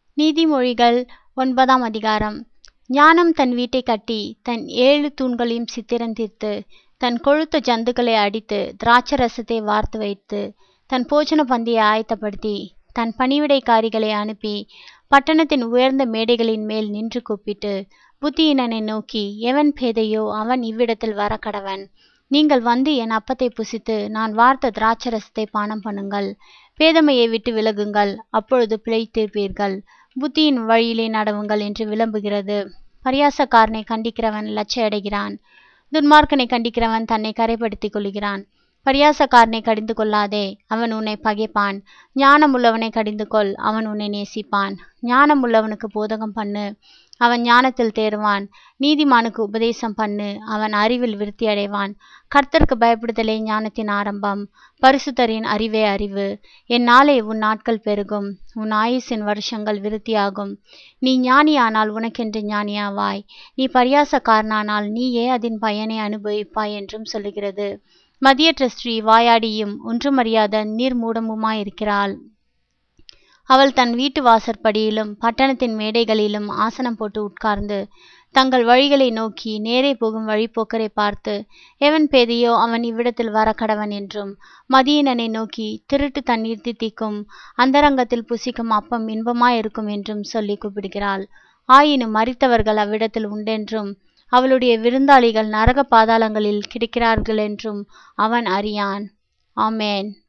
நீதிமொழிகள் ஒன்பதாம் அதிகாரம் ஞானம் தன் வீட்டை கட்டி தன் ஏழு தூண்களையும் சித்திரம் தீர்த்து தன் கொழுத்த ஜந்துக்களை அடித்து திராட்சரசத்தை வார்த்து வைத்து தன் போஜன பந்தியை ஆயத்தப்படுத்தி தன் பணிவிடைக்காரிகளை அனுப்பி பட்டணத்தின் உயர்ந்த மேடைகளின் மேல் நின்று கூப்பிட்டு புத்தியினனை நோக்கி எவன் பேதையோ அவன் இவ்விடத்தில் வர கடவன் நீங்கள் வந்து என் அப்பத்தை புசித்து நான் வார்த்த திராட்சரசத்தை பானம் பண்ணுங்கள் பேதமையை விட்டு விலகுங்கள் அப்பொழுது பிழைத்திருப்பீர்கள் புத்தியின் வழியிலே நடவுங்கள் என்று விளம்புகிறது பரியாசக்காரனை கண்டிக்கிறவன் லட்சை அடைகிறான் துன்மார்க்கனை கண்டிக்கிறவன் தன்னை கரைப்படுத்திக் கொள்கிறான் பரியாசக்காரனை கடிந்து கொள்ளாதே அவன் உன்னை பகைப்பான் ஞானமுள்ளவனை கடிந்து கொள் அவன் உன்னை நேசிப்பான் ஞானமுள்ளவனுக்கு போதகம் பண்ணு அவன் ஞானத்தில் தேறுவான் நீதிமானுக்கு உபதேசம் பண்ணு அவன் அறிவில் விருத்தி அடைவான் கர்த்தருக்கு பயப்படுதலே ஞானத்தின் ஆரம்பம் பரிசுத்தரின் அறிவே அறிவு என் நாளே உன் நாட்கள் பெருகும் உன் ஆயுசின் வருஷங்கள் விருத்தியாகும் நீ ஞானியானால் உனக்கென்று ஞானியாவாய் நீ பரியாசக்காரனானால் நீயே அதன் பயனை அனுபவிப்பாய் என்றும் சொல்லுகிறது மதியற்ற ஸ்ரீ வாயாடியும் ஒன்றுமறியாத நீர் மூடமுமாயிருக்கிறாள் அவள் தன் வீட்டு வாசற்படியிலும் பட்டணத்தின் மேடைகளிலும் ஆசனம் போட்டு உட்கார்ந்து தங்கள் வழிகளை நோக்கி நேரே போகும் வழிப்போக்கரை பார்த்து எவன் பேதையோ அவன் இவ்விடத்தில் வர கடவன் என்றும் மதியினனை நோக்கி திருட்டு தண்ணீர் தித்திக்கும் அந்தரங்கத்தில் புசிக்கும் அப்பம் இன்பமாயிருக்கும் என்றும் சொல்லி கூப்பிடுகிறாள் ஆயினும் மறித்தவர்கள் அவ்விடத்தில் உண்டென்றும் அவளுடைய விருந்தாளிகள் நரக பாதாளங்களில் கிடைக்கிறார்கள் என்றும் அவன் அறியான் ஆமேன்